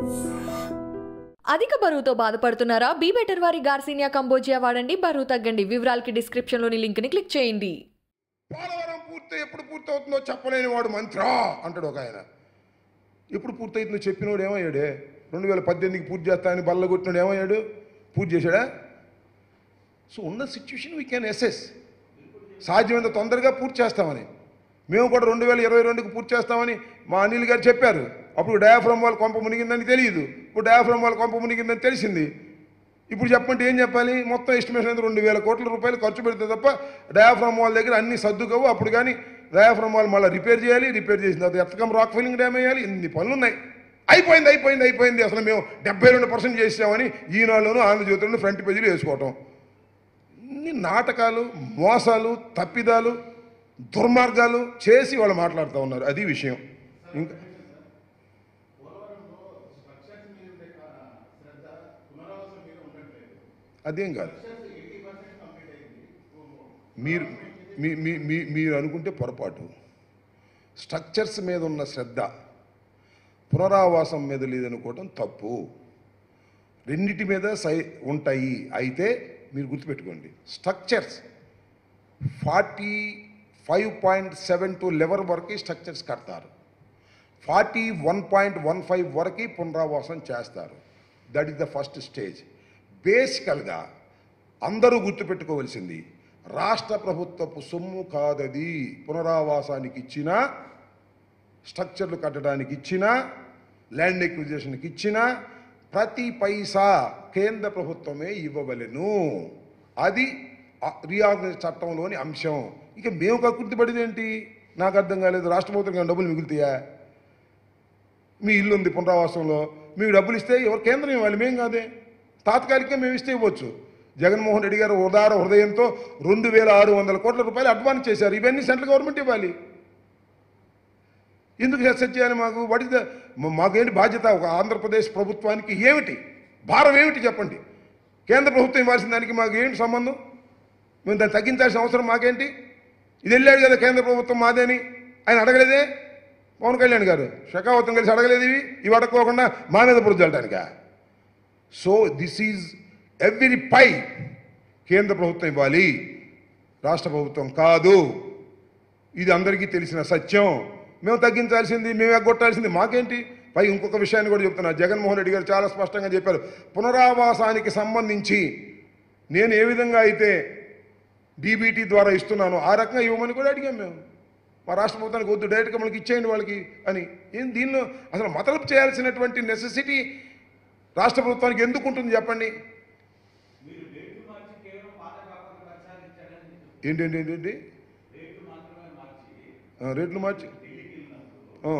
అధిక బరువుతో బాధపడుతున్నారా బీ బెటర్ వారి గార్సినియా కంబోజియా వాడండి బరువు తగ్గండి వివరాలకి డిస్క్రిప్షన్లోని లింక్ని క్లిక్ చేయండి పోలవరం పూర్తి ఎప్పుడు పూర్తవుతుందో చెప్పలేని వాడు మంత్రా అంటాడు ఒక ఆయన ఎప్పుడు పూర్తవుతుందో చెప్పినోడు ఏమయ్యాడే రెండు వేల పద్దెనిమిదికి పూర్తి చేస్తానని బల్ల కొట్టినోడు ఏమయ్యాడు పూర్తి చేశాడా సో ఉన్న సిచ్యువేషన్ వీ క్యాన్ ఎస్ఎస్ సాధ్యమైనంత తొందరగా పూర్తి చేస్తామని మేము కూడా రెండు వేల ఇరవై రెండుకి పూర్తి చేస్తామని మా అనిల్ గారు చెప్పారు అప్పుడు డయాఫ్రమ్ వాళ్ళ కొంప మునిగిందని తెలియదు ఇప్పుడు డయాఫ్రమ్ వాళ్ళ కొంప మునిగిందని తెలిసింది ఇప్పుడు చెప్పంటే ఏం చెప్పాలి మొత్తం ఎస్టిమేషన్ అయితే రెండు వేల కోట్ల రూపాయలు ఖర్చు పెడితే తప్ప డయాఫ్రమ్ వాల్ దగ్గర అన్ని సర్దుకోవు అప్పుడు కానీ డయాఫ్రమ్ వాల్ మళ్ళీ రిపేర్ చేయాలి రిపేర్ చేసిన తర్వాత ఎత్తకం రాక్ ఫిల్లింగ్ డ్యామ్ వేయాలి ఇన్ని పనులు ఉన్నాయి అయిపోయింది అయిపోయింది అయిపోయింది అసలు మేము డెబ్బై రెండు పర్సెంట్ చేసామని ఈనాడులోను ఆంధ్రజ్యోతిలోను ఫ్రంట్ పేజీలు వేసుకోవటం ఇన్ని నాటకాలు మోసాలు తప్పిదాలు దుర్మార్గాలు చేసి వాళ్ళు మాట్లాడుతూ ఉన్నారు అది విషయం ఇంకా అదేం కాదు మీరు మీ మీ మీ- మీరు అనుకుంటే పొరపాటు స్ట్రక్చర్స్ మీద ఉన్న శ్రద్ధ పునరావాసం మీద లేదనుకోవటం తప్పు రెండిటి మీద సై ఉంటాయి అయితే మీరు గుర్తుపెట్టుకోండి structures forty five point seven to eleven వరకు స్ట్రక్చర్స్ కడతారు forty one point one five వరకు పునరావాసం చేస్తారు that is the first stage బేసికల్గా అందరూ గుర్తుపెట్టుకోవాల్సింది రాష్ట్ర ప్రభుత్వపు సొమ్ము కాదది పునరావాసానికి ఇచ్చిన స్ట్రక్చర్లు కట్టడానికి ఇచ్చిన ల్యాండ్ ఎక్విజిషన్కి ఇచ్చిన ప్రతి పైసా కేంద్ర ప్రభుత్వమే ఇవ్వవలెను అది రీఆర్గనైజ్ చట్టంలోని అంశం ఇక మేము కక్కుర్తిపడింది ఏంటి నాకు అర్థం కాలేదు రాష్ట్ర ప్రభుత్వం ఏమైనా డబ్బులు మిగులుతాయా మీ ఇల్లు ఉంది పునరావాసంలో మీకు డబ్బులు ఇస్తే ఎవరు కేంద్రం ఇవ్వాలి మేం కాదే తాత్కాలికంగా మేము ఇస్తే ఇవ్వచ్చు జగన్మోహన్ రెడ్డి గారు ఉదార హృదయంతో రెండు వేల ఆరు వందల కోట్ల రూపాయలు అడ్వాన్స్ చేశారు ఇవన్నీ సెంట్రల్ గవర్నమెంట్ ఇవ్వాలి ఎందుకు సెట్ చేయాలి మాకు వాట్ ఇస్ ద మాకేంటి బాధ్యత ఒక ఆంధ్రప్రదేశ్ ప్రభుత్వానికి ఏమిటి భారం ఏమిటి చెప్పండి కేంద్ర ప్రభుత్వం ఇవ్వాల్సిన దానికి మాకు ఏంటి సంబంధం మేము దాన్ని తగ్గించాల్సిన అవసరం మాకేంటి ఇది వెళ్ళాడు కదా కేంద్ర ప్రభుత్వం మాదేని ఆయన అడగలేదే పవన్ కళ్యాణ్ గారు షకావతం కలిసి అడగలేదు ఇవి ఇవి అడగకోకుండా మా మీద బురద చల్లడానికా సో దిస్ ఈజ్ ఎవ్రీ పై కేంద్ర ప్రభుత్వం ఇవ్వాలి రాష్ట్ర ప్రభుత్వం కాదు ఇది అందరికీ తెలిసిన సత్యం మేము తగ్గించాల్సింది మేము ఎగ్గొట్టాల్సింది మాకేంటి పై ఇంకొక విషయాన్ని కూడా చెప్తున్నా జగన్మోహన్ రెడ్డి గారు చాలా స్పష్టంగా చెప్పారు పునరావాసానికి సంబంధించి నేను ఏ విధంగా అయితే డీబీటీ ద్వారా ఇస్తున్నాను ఆ రకంగా ఇవ్వమని కూడా అడిగాం మేము మా రాష్ట్ర ప్రభుత్వానికి వద్దు డైరెక్ట్గా మనకి ఇచ్చేయండి వాళ్ళకి అని ఏం దీనిలో అసలు మతలబు చేయాల్సినటువంటి నెసెసిటీ రాష్ట్ర ప్రభుత్వానికి ఎందుకు ఉంటుంది చెప్పండి ఏంటండి ఏంటండి ఆ, రేట్లు మార్చి ఆ.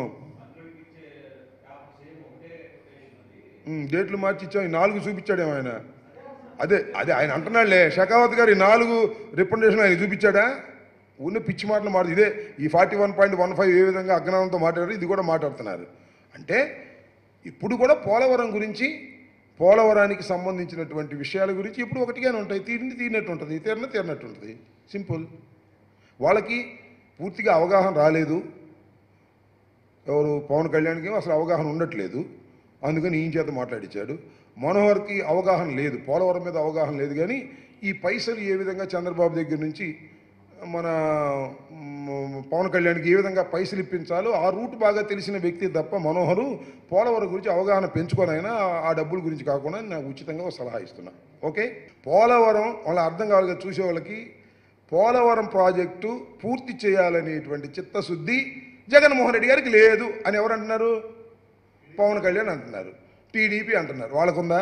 ఉమ్, డేట్లు మార్చి ఇచ్చాం ఈ నాలుగు చూపించాడేమో ఆయన అదే అదే ఆయన అంటున్నాడులే షకావత్ గారు ఈ నాలుగు రిప్రజెంటేషన్ ఆయన చూపించాడా ఉన్న పిచ్చి మాటలు మాట ఇదే ఈ forty one point one five ఏ విధంగా అజ్ఞానంతో మాట్లాడారు ఇది కూడా మాట్లాడుతున్నారు అంటే ఇప్పుడు కూడా పోలవరం గురించి పోలవరానికి సంబంధించినటువంటి విషయాల గురించి ఇప్పుడు ఒకటిగానే ఉంటాయి తీరింది తీరినట్టు ఉంటుంది తీరిన తీరినట్టు ఉంటుంది సింపుల్ వాళ్ళకి పూర్తిగా అవగాహన రాలేదు ఎవరు పవన్ కళ్యాణ్కి ఏమో అసలు అవగాహన ఉండట్లేదు అందుకని ఈయన చేత మాట్లాడించాడు మనోహర్కి అవగాహన లేదు పోలవరం మీద అవగాహన లేదు కానీ ఈ పైసలు ఏ విధంగా చంద్రబాబు దగ్గర నుంచి మన మ్, పవన్ కళ్యాణ్కి ఏ విధంగా పైసలు ఇప్పించాలో ఆ రూట్ బాగా తెలిసిన వ్యక్తి తప్ప మనోహరు పోలవరం గురించి అవగాహన పెంచుకోనైనా ఆ డబ్బుల గురించి కాకుండా నాకు ఉచితంగా ఒక సలహా ఇస్తున్నా ఓకే పోలవరం వాళ్ళ అర్థం కావాలి కదా చూసే వాళ్ళకి పోలవరం ప్రాజెక్టు పూర్తి చేయాలనేటువంటి చిత్తశుద్ధి జగన్మోహన్ రెడ్డి గారికి లేదు అని ఎవరు అంటున్నారు పవన్ కళ్యాణ్ అంటున్నారు టీడీపీ అంటున్నారు వాళ్ళకుందా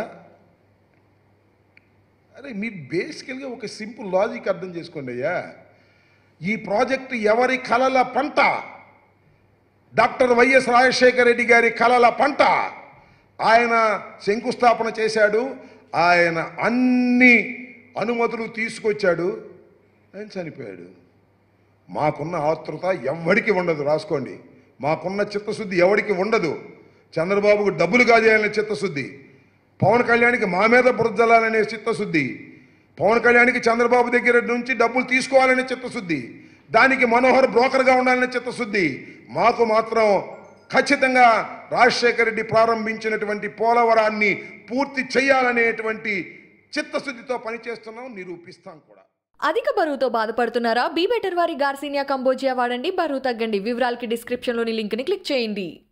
అరే మీరు బేసికల్గా ఒక సింపుల్ లాజిక్ అర్థం చేసుకోండి అయ్యా ఈ ప్రాజెక్టు ఎవరి కలల పంట డాక్టర్ వైఎస్ రాజశేఖర రెడ్డి గారి కలల పంట ఆయన శంకుస్థాపన చేశాడు ఆయన అన్ని అనుమతులు తీసుకొచ్చాడు ఆయన చనిపోయాడు మాకున్న ఆతృత ఎవడికి ఉండదు రాసుకోండి మాకున్న చిత్తశుద్ధి ఎవడికి ఉండదు చంద్రబాబుకు డబ్బులు కాజేయాలనే చిత్తశుద్ధి పవన్ కళ్యాణ్కి మా మీద బురదలాలనే చిత్తశుద్ధి పవన్ కళ్యాణ్కి చంద్రబాబు దగ్గర నుంచి డబ్బులు తీసుకోవాలనే చిత్తశుద్ధి దానికి మనోహర్ బ్రోకర్గా ఉండాలనే చిత్తశుద్ధి మాకు మాత్రం ఖచ్చితంగా రాజశేఖర రెడ్డి ప్రారంభించినటువంటి పోలవరాన్ని పూర్తి చేయాలనేటువంటి చిత్తశుద్ధితో పనిచేస్తున్నాం నిరూపిస్తాం కూడా అధిక బరువుతో బాధపడుతున్నారా బీ బెటర్ వారి గార్సినియా కంబోజియా వాడండి బరువు తగ్గండి వివరాలకి డిస్క్రిప్షన్లోని లింక్ని క్లిక్ చేయండి